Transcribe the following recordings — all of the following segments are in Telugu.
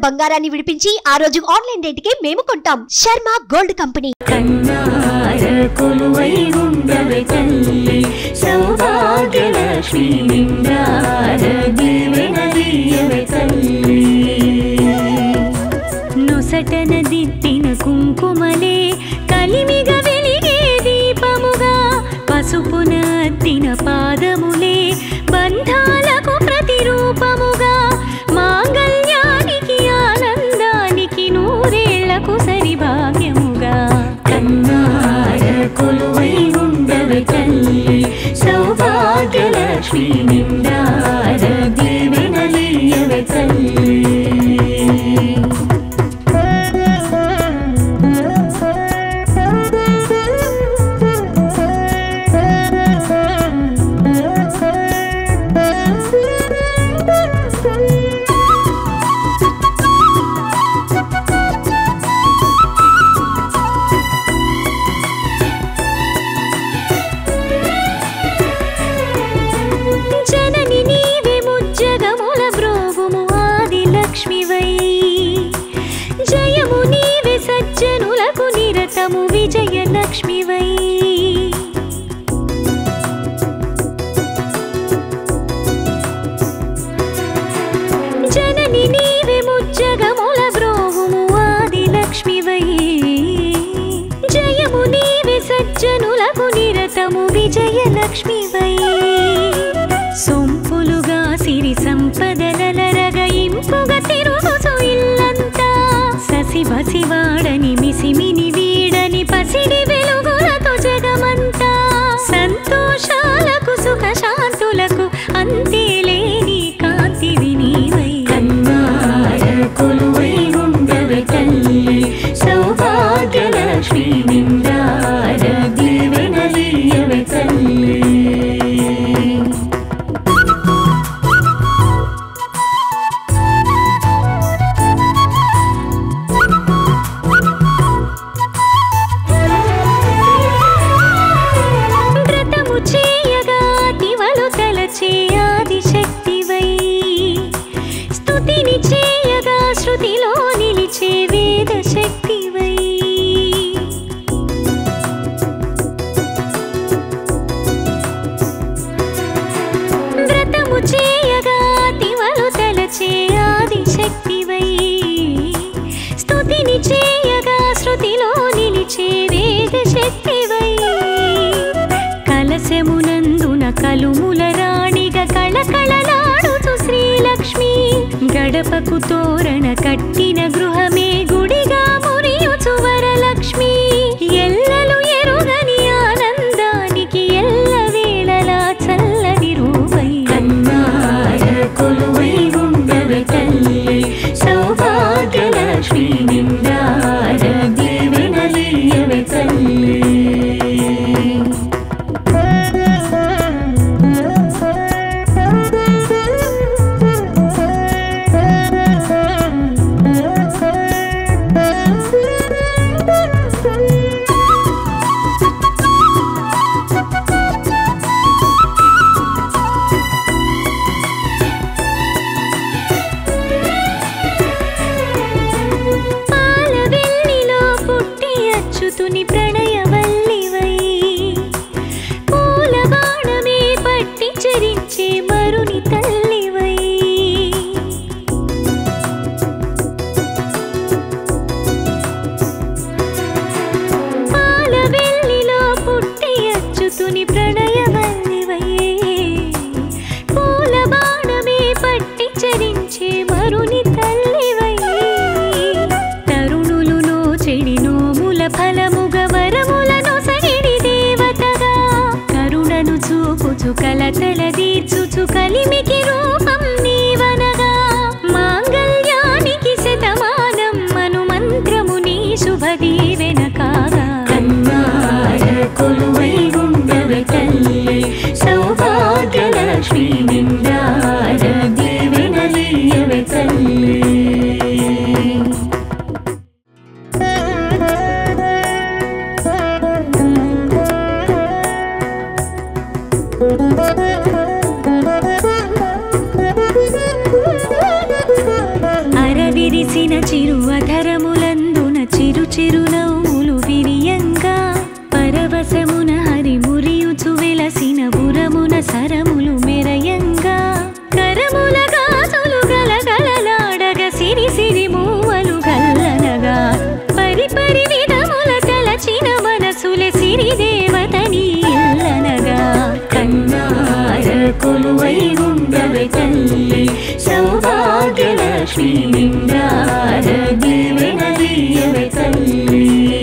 బంగారాన్ని విడిపించి ఆ రోజు ఆన్లైన్ రేటుకే మేము కొంటాం శర్మ గోల్డ్ కంపెనీ కన్నార కొలువై ఉండవే తల్లి సౌభాగ్యలక్ష్మి నిండార దీవెనలీయవే తల్లి నొసటన దిద్దిన కుంకుమలే కలిమిగ వెలిగే దీపముగా పసుపున అద్దిన పాదములే బంధాలకు ప్రతిరూపముగా మాంగళ్యానికి ఆనందానికి నూరేళ్లకు సరి భాగ్యముగా కన్నార కొలువై ఉండవే తల్లి సౌభాగ్యలక్ష్మి నిండార దీవెనలీయవే తల్లి జనని నీవే ముజ్జగముల బ్రోగుము ఆది లక్ష్మివై జయము నీవే సజ్జనులకు నిరతము విజయ లక్ష్మివై జనని నీవే ముజ్జగముల బ్రోగుము ఆది లక్ష్మివై జయము నీవే సజ్జనులకు నిరతము విజయ లక్ష్మివై సొంపులుగా సిరి సంపదలరగ ఇంపుగా తిరుగుచు ఇల్లంతా ససి బసివాడని మిసిమిని వీడని పసిడి వెలుగులతో జగమంతా సంతోషాలకు సుఖ శాంతులకు అంతే లేని కాంతివి నీవై కన్నార కొలువై ఉండవే తల్లి సౌభాగ్యలక్ష్మి నిండార దీవెనలీయవే తల్లి వ్రతము చేయగా దివలు తలచే ఆదిశక్తివై స్తుతిని చేయగా శృతిలో నిలిచే వేద శక్తివై వ్రతము చేయగా దివలు తలచే ఆదిశక్తివై స్తుతిని చేయగా శృతిలో నిలిచే వేద శక్తివై కలశమునందున కలుముల రాణిగా కళకళలాడుతూ శ్రీలక్ష్మి గడపకు తోరణ కట్టిన గృహమే గుడిగా మురియుచు వరలక్ష్మి ఎల్లలు ఎరుగని ఆనందానికి ఎల్ల వేళలా చల్లని రూపై కన్నార కొలువై ఉండవే తల్లి సౌభాగ్యలక్ష్మి నిండార దీవెనలీయవే తల్లి పాల వెల్లిలో పుట్టి అచ్యుతుని ప్రణయవల్లివై పూల బాణమే పట్టి చరించే మరుని తల్లివై పాల వెల్లిలో పుట్టి అచ్యుతుని ప్రణయవల్లివై పూల బాణమే పట్టి చరించే మరుని తల్లివై తరుణులు నోచెడి నోముల ఫలముగ వరములను సగిడి దేవతగా కరుణను చూపుచు కలతల తీర్చుచు కలిమికి రూపం నీవనగా మాంగళ్యానికి శతమానం మను మంత్రము నీ శుభ దీవెన కాగా కన్నార కొలువై ఉండవే తల్లి సౌభాగ్యలక్ష్మి నిండార దీవెనలీయవే తల్లి అరవిరిసి సరములు మెరయంగా కరముల గాజులు గలగలలాడగ సిరి సిరి మూవలు గల్లనగా పరి పరి విధముల తలచిన మనసులే సిరి దేవతని ఇల్లనగా కన్నార కొలువై ఉండవే తల్లి సౌభాగ్యలక్ష్మి నిండార దీవెనలీయవే తల్లి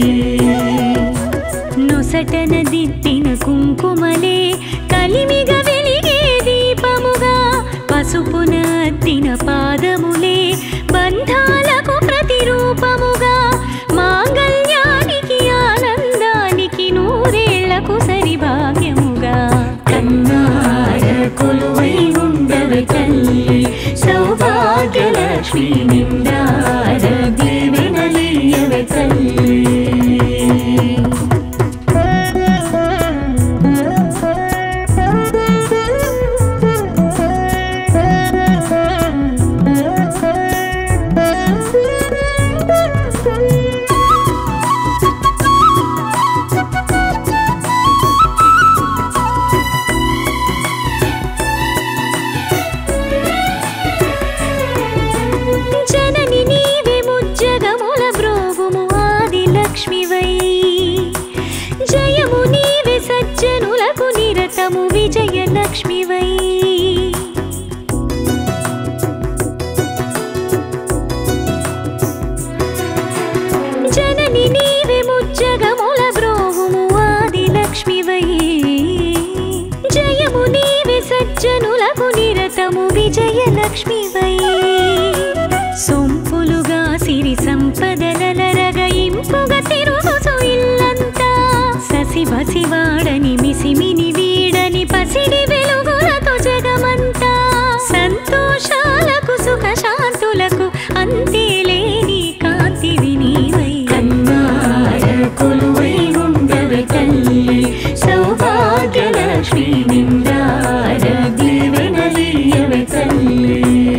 నొసటన దిద్దిన కుంకుమలే కలిమిగ వెలిగే దీపముగా పసుపున అద్దిన పాదములే బంధాలకు ప్రతిరూపముగా మాంగళ్యానికి ఆనందానికి నూరేళ్లకు సరి భాగ్యముగా కన్నార కొలువై ఉండవే తల్లి సౌభాగ్యలక్ష్మి నిండార దీవెనలీయవే తల్లి జనని నీవే ముజ్జగముల బ్రోవుము ఆది లక్ష్మివై జయము నీవే సజ్జనులకు నిరతము విజయ లక్ష్మివై జనని నీవే ముజ్జగముల బ్రోవుము ఆది లక్ష్మివై జయము నీవే సజ్జనులకు నిరతము విజయ లక్ష్మివై సొంపులుగా సిరి సంపదలరగ ఇంపుగా తిరుగుతూ ఇల్లంతా ససి బసివాడని మిసిమిని వీడని పసిడి వెలుగులతో జగమంతా సంతోషాలకు సుఖ శాంతులకు అంతేలేని కాంతివి నీవై కన్నార కొలువై ఉండవే తల్లి సౌభాగ్యలక్ష్మి నిండార దీవెనలీయవే తల్లి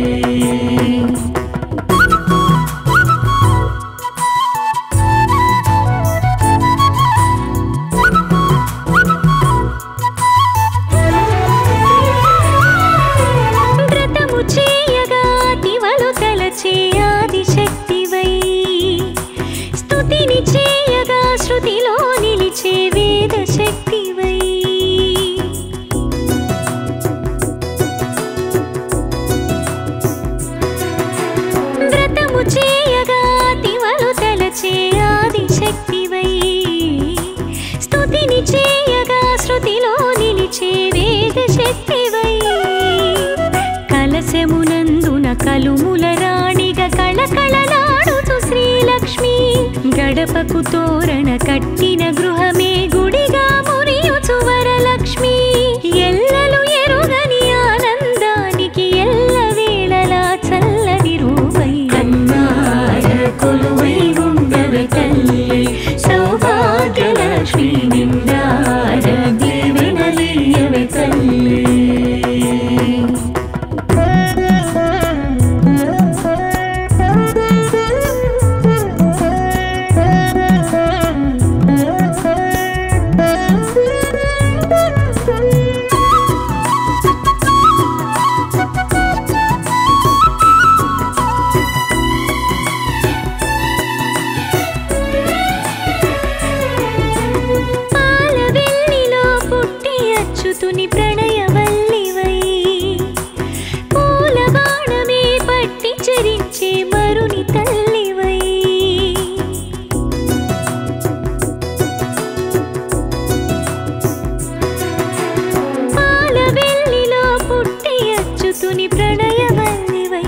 వ్రతము చేయగా తివలు తలచే ఆది శక్తివై స్తుతిని చేయగా శృతిలో నిలిచే వేద శక్తివై వ్రతము చేయగా తివలు తలచే ఆది శక్తివై స్తుతిని చేయగా శృతిలో నిలిచే వేద శక్తివై కలశమునందున కలుముల రాణిగా కళకళలాడుతూ శ్రీలక్ష్మి గడపకు తోరణ కట్టిన గృహమే గుడిగా మురియుచు వరలక్ష్మి ఎల్లలు ఎరుగని ఆనందానికి ఎల్ల వేళలా చల్లని రూపై కన్నార కొలువై ఉండవే తల్లి సౌభాగ్యలక్ష్మి నిండార దీవెనలీయవే తల్లి పాల వెల్లిలో పుట్టి అచ్యుతుని ప్రణయవల్లివై పూల బాణమే పట్టి చరించే మరుని తల్లివై పాల వెల్లిలో పుట్టి అచ్యుతుని ప్రణయవల్లివై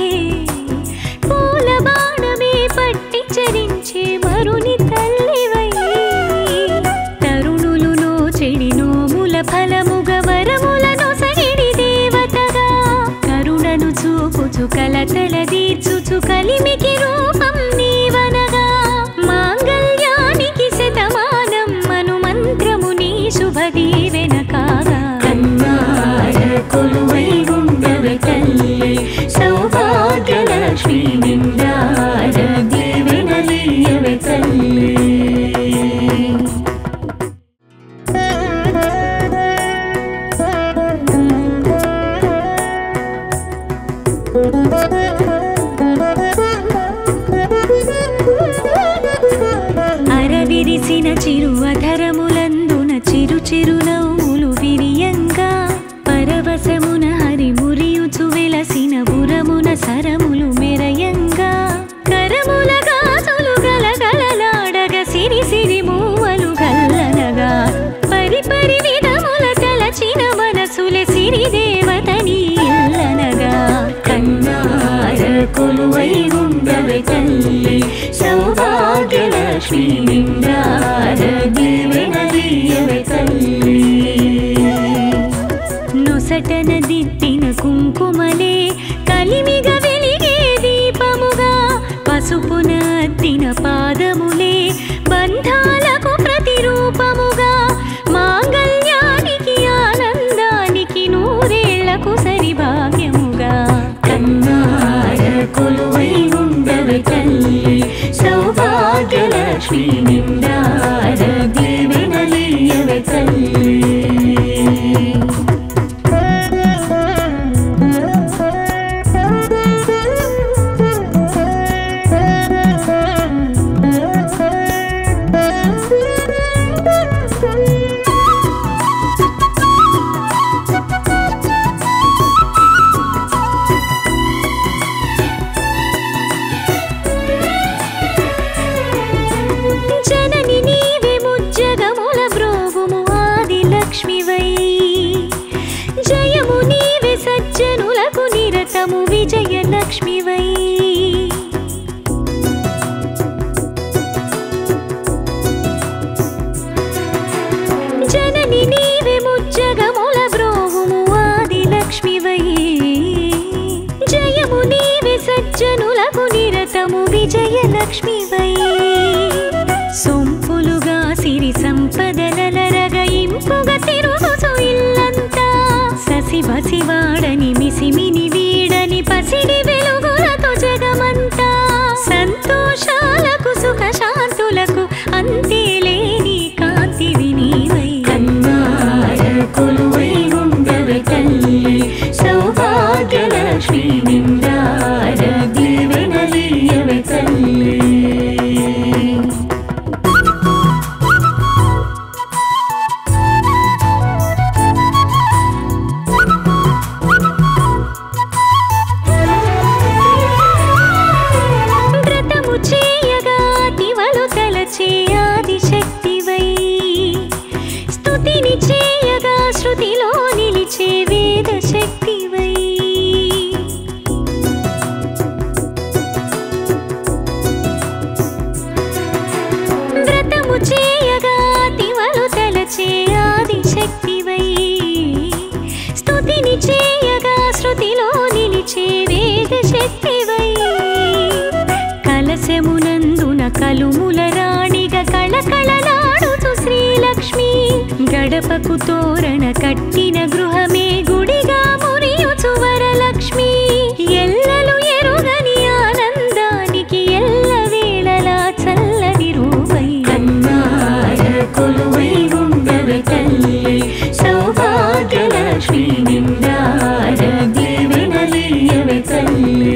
పూల బాణమే పట్టి చరించే మరుని తల్లివై తరుణులు నోచెడి నోముల ఫలముగ వరములను సగిడి దేవతగా కరుణను చూపుచు కలతల తీర్చుచు కలిమికి రూపం నీవనగా మాంగళ్యానికి శతమానం మను మంత్రము నీ శుభ దీవెన కాగా కన్నార కొలువై ఉండవే తల్లి సౌభాగ్యలక్ష్మి నిండార దీవెనలీయవే తల్లి వై జయము నీవే సజ్జనులకు నిరతము విజయలక్ష్మి వై జనని నీవే ముజ్జగముల బ్రోహుము ఆది లక్ష్మి వై జయము నీవే సజ్జనులకు నిరతము విజయలక్ష్మి వై సొంపులుగా సిరి సంపదలరగ ఇంపుగా తిరుగుచు ఇల్లంతా ససి బసివాడని మిసిమిని వీడని పసిడి వెలుగులతో జగమంతా సంతోషాలకు సుఖ శాంతులకు అంతే లేని కాంతి వినీవై కన్నార కొలువై ఉండవే తల్లి సౌభాగ్యలక్ష్మి నిండార దీవెనలీయవే తల్లి వ్రతము చేయగా దివలు తలచే ఆదిశక్తివై స్తుతిని చేయగా శృతిలో నిలిచే వేద శక్తివై వ్రతము చేయగా దివలు తలచే ఆదిశక్తివై స్తుతిని చేయగా శృతిలో నిలిచే వేద శక్తివై కలశమునందున కలుముల రాణిగా కళకళలాడుచు శ్రీలక్ష్మి గడపకు తోరణ కట్టిన గృహమే గుడిగా మురియుచు వరలక్ష్మి ఎల్లలు ఎరుగని ఆనందానికి ఎల్ల వేళలా చల్లని రూపై కన్నార కొలువై ఉండవే తల్లి సౌభాగ్యలక్ష్మి నిండార దీవెనలీయవే తల్లి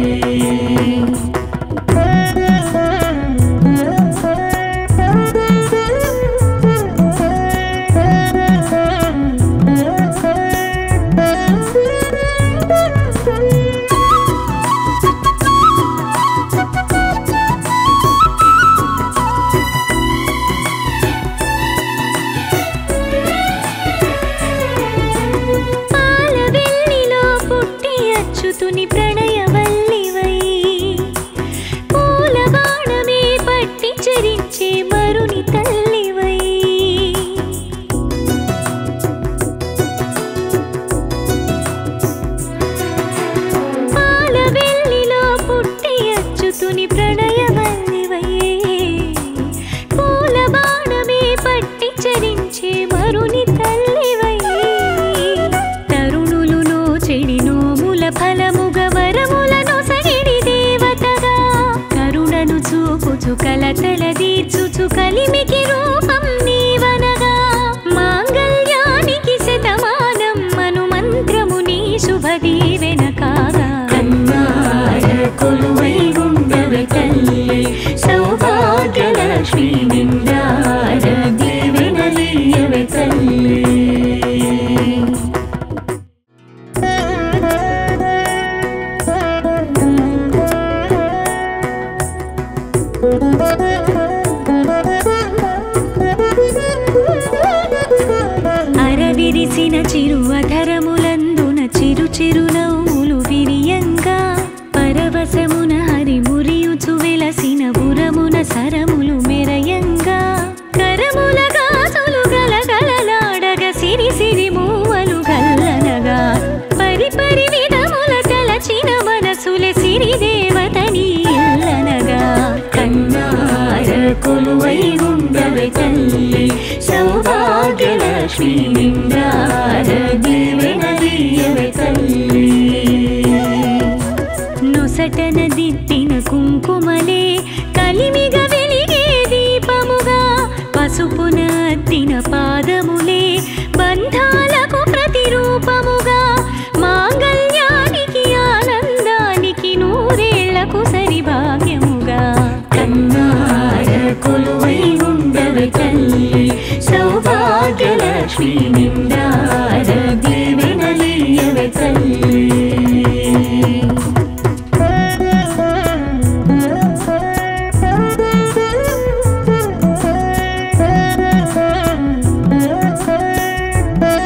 పాల వెల్లిలో పుట్టి అచ్యుతుని ప్రణయవల్లివై పూల బాణమే పట్టి చరించే మరుని తల్లివై పాల వెల్లిలో పుట్టి అచ్యుతుని ప్రణయవల్లివై పూల బాణమే పట్టి చరించే మరుని తల్లివై తరుణులు చెడి నోముల ఫలముగ వరములను సగిడి దేవతగా కరుణను చూపుచు కలతల తీర్చుచు కలిమికి రూపం నీవనగా మాంగళ్యానికి శతమానం మను మంత్రము నీ శుభ దీవెన కాగా కన్నార కొలువై ఉండవే తల్లి సౌభాగ్యలక్ష్మి నిండార దీవెనలీయవే తల్లి అరవిరిసిన చిరు అధరములందున చిరు చిరు నవ్వులు విరియంగా పరవశమున హరి మురియుచు వెలసిన బురమున సరములు మెరయంగా కరముల గాజులు గలగలలాడగ సిరి సిరి మూవలు గల్లనగా పరి పరి విధముల తలచిన మనసుల సిరి దేవతని ఇల్లనగా కన్నార కొలువై ఉండవే తల్లి సౌభాగ్యలక్ష్మి నిండార దీవెనలీయవే తల్లి నొసటన దిద్దిన కుంకుమలే కలిమిగ వెలిగే దీపముగా పసుపున అద్దిన పాదములే బంధాలకు ప్రతిరూపముగా మాంగళ్యానికి ఆనందానికి నూరేళ్లకు సరి భాగ్యముగా కన్నార కొలువై ఉండవే తల్లి సౌభాగ్యలక్ష్మి నిండార దీవెనలీయవే తల్లి Thank you.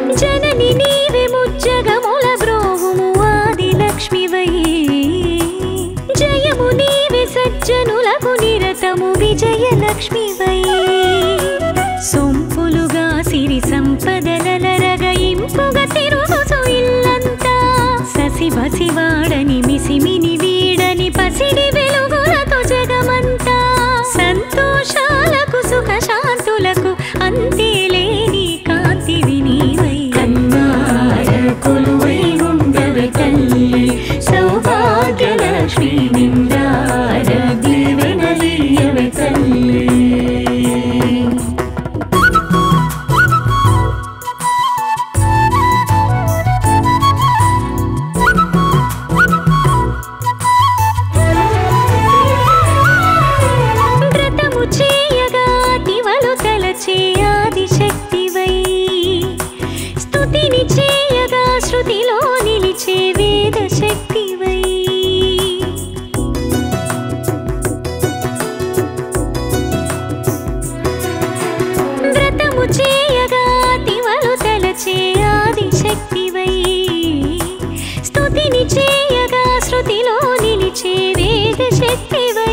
జనని నీవే ముజ్జగముల బ్రోవుము ఆది లక్ష్మివై జయము నీవే సజ్జనులకు నిరతము విజయలక్ష్మివై సొంపులుగా సిరి సంపదలరగ ఇంపుగా తిరుగుచు ఇల్లంతా ససి బసివాడని మిసిమిని వీడని పసిడి వెలుగులతో జగమంతా సంతోషాలకు సుఖ శాంతులకు అంతేలేని కాంతివి నీవై కన్నార కొలువై ఉండవే తల్లి సౌభాగ్యలక్ష్మి నిండార దీవెనలీయవే తల్లి వ్రతము చేయగా దివలు తలచే ఆది శక్తివై స్తుతిని చేయగా శృతిలో నిలిచే వేద శక్తివై వ్రతము చేయగా దివలు తలచే ఆది శక్తివై స్తుతిని చేయగా శృతిలో నిలిచే వేద శక్తివై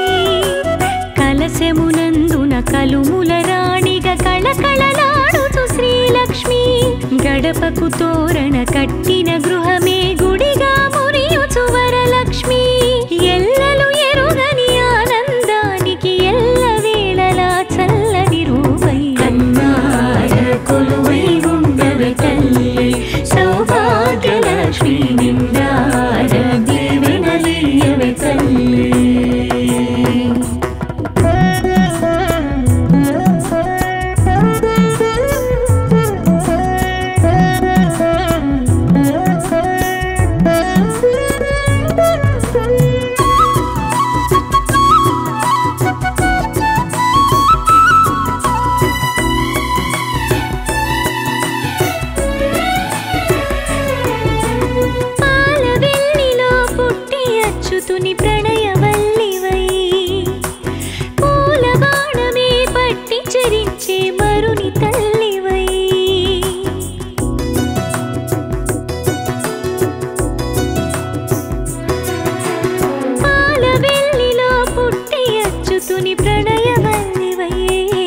కలశమునందున కలుముల రాణిగా కళకళలాడుతూ శ్రీలక్ష్మి గడపకు తోరణ కట్టిన గృహమే గుడిగా మురియుచు వరలక్ష్మి ఎల్లలు ఎరుగని ఆనందానికి ఎల్ల వేళలా చల్లని రూపై కన్నార కొలువై ఉండవే తల్లి సౌభాగ్యలక్ష్మి నిండార దీవెనలీయవే తల్లి పాల వెల్లిలో పుట్టి అచ్యుతుని ప్రణయవల్లివై పూల బాణమే పట్టి చరించే మరుని తల్లివై పాల వెల్లిలో పుట్టి అచ్యుతుని ప్రణయవల్లివై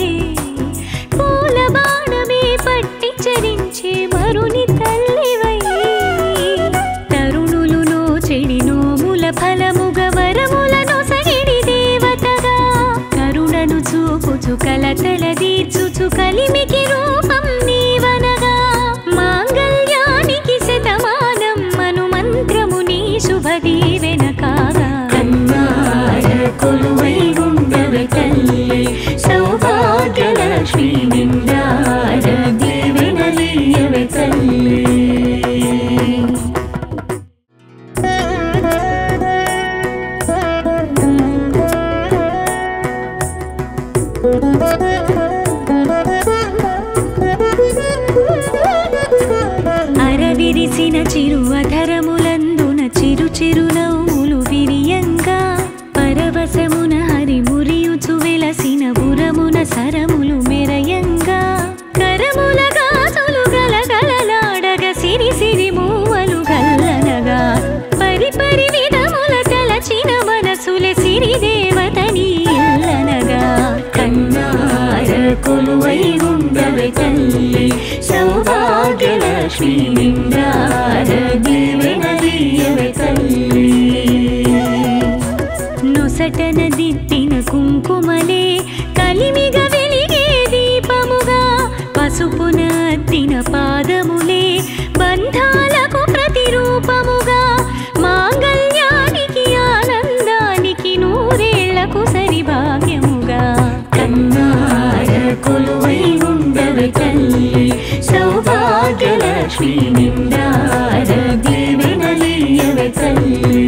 పూల బాణమే పట్టి చరించే మరుని తల్లివై తరుణులు నోచెడి నోముల ఫలముగ వరములను సగిడి దేవతగా కరుణను చూపుచు కలతల తీర్చుచు కలిమికి రూపం నీవనగా మాంగళ్యానికి శతమానం మను మంత్రము నీ శుభదీవెన కాగా కన్నార కొలువై ఉండవే తల్లి సౌభాగ్యలక్ష్మి నిండార దీవెనలీయవే తల్లి అరవిరిసిన చిరు అధరములందున చిరు చిరు నవ్వులు విరియంగా పరవశమున హరి మురియుచు వెలసిన బురమున సరములు మెరయంగా కరముల గాజులు గలగలలాడగ సిరి సిరి మూవలు గల్లనగా పరి పరి విధముల తలచిన మనసులే సిరి దేవతని ఇల్లనగా కన్నార కొలువై ఉండవే తల్లి సౌభాగ్యలక్ష్మి నిండార దీవెనలీయవే తల్లి నొసటన దిద్దిన కుంకుమలే కలిమిగ వెలిగే దీపముగా పసుపున అద్దిన పాదములే బంధాలకు ప్రతిరూపముగా మాంగళ్యానికి ఆనందానికి నూరేళ్లకు సరి భాగ్యముగా కన్నార కొలువై ఉండవే తల్లి సౌభాగ్యలక్ష్మి నిండార దీవెనలీయవే తల్లి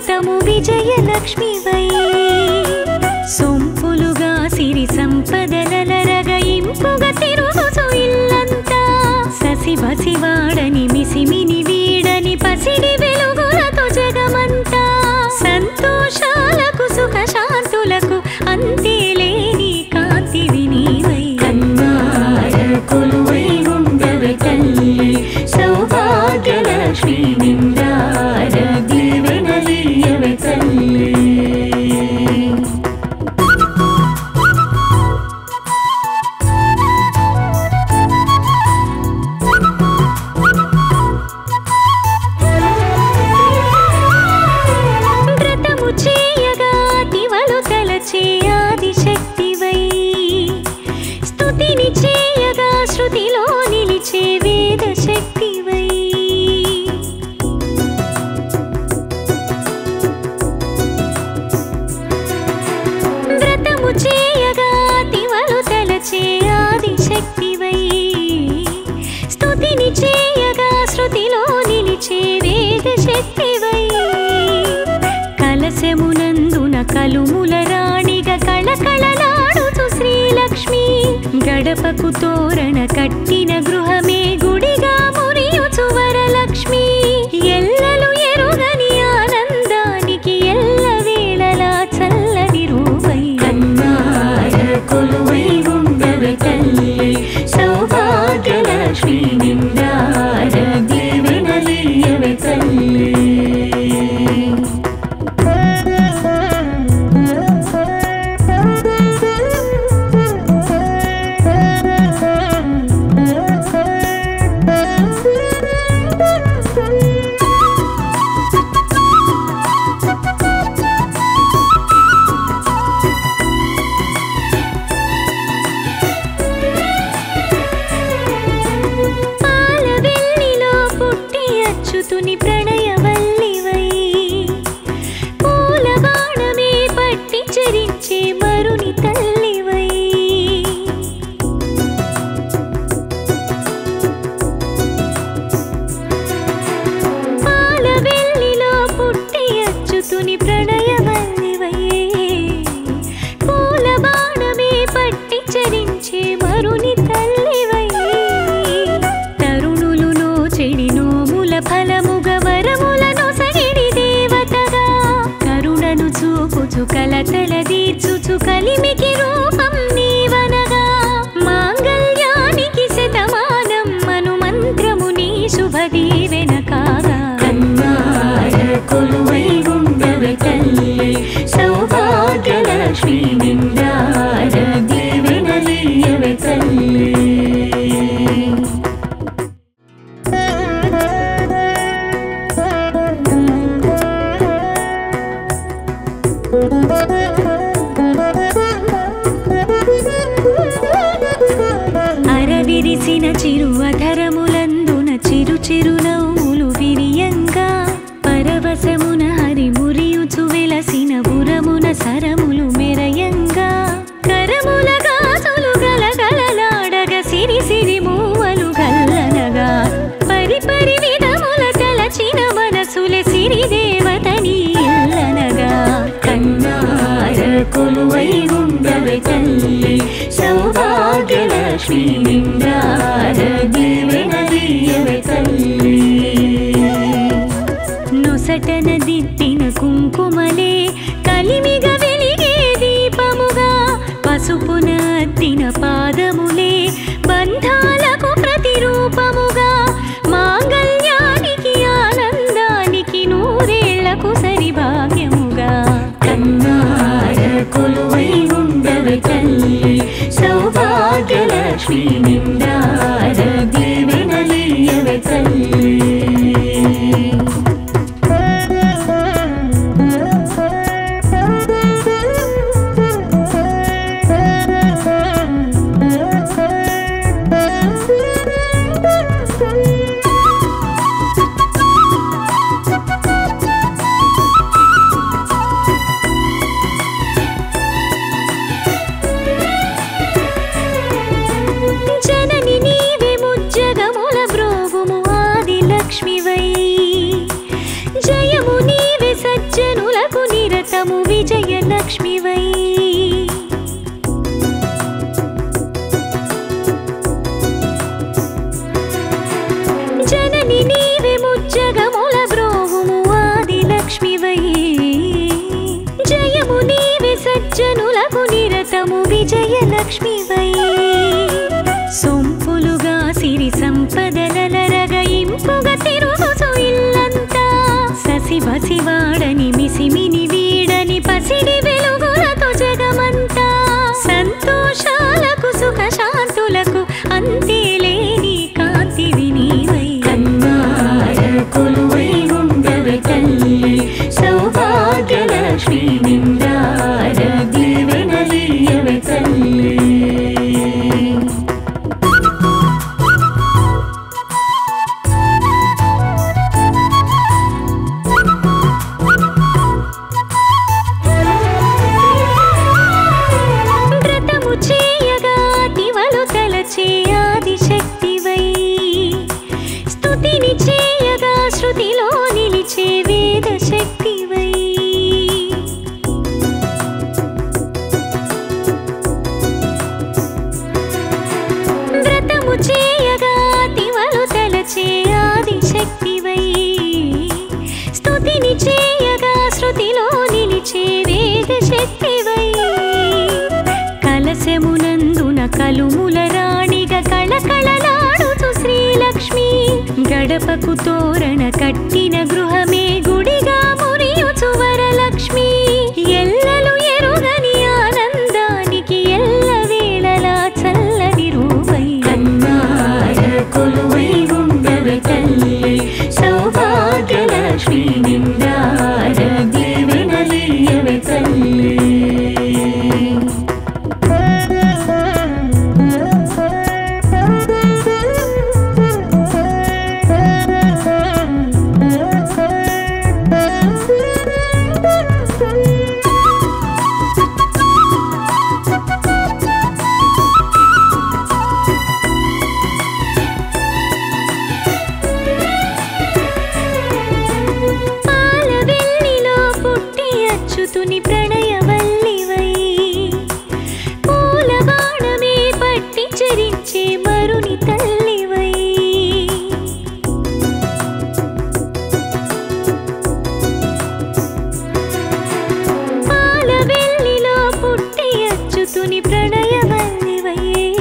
శాశ్వతము విజయలక్ష్మివై సొంపులుగా సిరి సంపదలరగ ఇంపుగా తిరుగుతూ ఇల్లంతా ససి బసివాడని మిసిమిని వీడని పసిడి వెలుగులతో జగమంతా సంతోషాలకు సుఖ శాంతులకు అంతే లేని కాంతివి నీవై కన్నార కొలువై ఉండవే తల్లి సౌభాగ్యలక్ష్మి నిండార దీవెనలీయవే తల్లి వ్రతము చేయగా తివలు తలచే ఆదిశక్తివై స్తుతిని చేయగా శృతిలో నిలిచే వేద శక్తివై వ్రతము చేయగా తివలు తలచే ఆదిశక్తివై స్తుతిని చేయగా శృతిలో నిలిచే వేద శక్తివై కలశమునందున కలుముల రాణిగా కళకళలాడుతూ శ్రీలక్ష్మి గడపకు తోరణ కట్టిన గృహమే గుడిగా మురియుచు వరలక్ష్మి ఎల్లలు ఎరుగని ఆనందానికి ఎల్ల వేళలా చల్లని రూపై కన్నార కొలువై ఉండవే తల్లి సౌభాగ్యలక్ష్మి నిండార దీవెనలీయవే తల్లి పాల వెల్లిలో పుట్టి అచ్యుతుని ప్రణయవల్లివై పూల బాణమే పట్టి చరించే మరుని తల్లివై పాల వెల్లిలో పుట్టి అచ్యుతుని ప్రణయవల్లివై పూల బాణమే పట్టి చరించే మరుని తల్లివై తరుణులులో చెడి నోముల ఫలముగ వరములను సగిడి దేవతగా కరుణను చూపుచు కలతల తీర్చుచు కలిమికి రూపం నీవనగా మాంగళ్యానికి శతమానం మను మంత్రము నీ శుభ దీవెన కాగా కన్నార కొలువై ఉండవే తల్లి సౌభాగ్యలక్ష్మి నిండార దీవెనలీయవే తల్లి అరవిరిసిన చిరు అధరములందున చిరు చిరు నవ్వులు విరియంగా పరవశమున హరి మురియుచు వెలసిన బురమున సరములు మెరయంగా కరముల గాజులు గలగలలాడగ సిరి సిరి మూవలు గల్లనగా పరి పరి విధముల తలచిన మనసుల సిరి దేవతని ఇల్లనగా కన్నార కొలువై ఉండవే తల్లి సౌభాగ్యలక్ష్మి నిండార దీవెనలీయవే తల్లి నొసటన దిద్దిన కుంకుమలే కలిమిగ వెలిగే దీపముగా పసుపున అద్దిన పాదములే బంధాలకు ప్రతిరూపముగా మాంగళ్యానికి ఆనందానికి నూరేళ్లకు సరి భాగ్యముగా కన్నార కొలువై ఉండవే తల్లి సౌభాగ్యలక్ష్మి నిండార దీవెనలీయవే తల్లి Thank you. నిరతము విజయలక్ష్మివై జనని నీవే ముజ్జగముల బ్రోవుము ఆది లక్ష్మివై జయము నీవే సజ్జనులకు నిరతము విజయలక్ష్మివై సొంపులుగా సిరి సంపదలరగ ఇంపుగా తిరుగుచు ఇల్లంతా ససి బసివాడని మిసిమిని వీడని పసిడి వెలుగులతో జగమంతా సంతోషాలకు సుఖ శాంతులకు అంతే లేని కాంతి వినీవై కన్నార కొలువై ఉండవే తల్లి సౌభాగ్యలక్ష్మి నిండార దీవెనలీయవే తల్లి వ్రతము చేయగా దివలు తలచే ఆదిశక్తివై స్తుతిని చేయగా శృతిలో నిలిచే వేద శక్తివై వ్రతము చేయగా దివలు తలచే ఆదిశక్తివై స్తుతిని చేయగా శృతిలో నిలిచే వేద శక్తివై కలశమునందున కలుముల రాణిగా కళకళలాడుతూ శ్రీలక్ష్మి గడపకు తోరణ కట్టిన గృహమే గుడిగా మురియుచు వరలక్ష్మి ఎల్లలు ఎరుగని ఆనందానికి ఎల్ల వేళలా చల్లని రూపై కన్నార కొలువై ఉండవే తల్లి సౌభాగ్యలక్ష్మి నిండార దీవెనలీయవే తల్లి పాల వెల్లిలో పుట్టి అచ్యుతుని ప్రణయవల్లివై పూల బాణమే పట్టి చరించే మరుని తల్లివై పాల వెల్లిలో పుట్టి అచ్యుతుని ప్రణయవల్లివై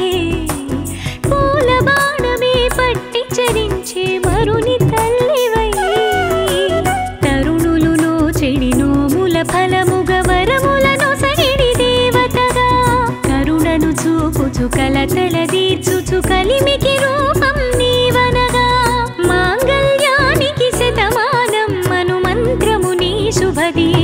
పూల బాణమే పట్టి చరించే మరుని తల్లివై తరుణులు నోచెడి నోముల ఫలముగ వరములను సగిడి దేవతగా కరుణను చూపుచు కలతల తీర్చుచు కలిమికి రూపం నీవనగా మాంగళ్యానికి శతమానం మను మంత్రము నీ శుభదీ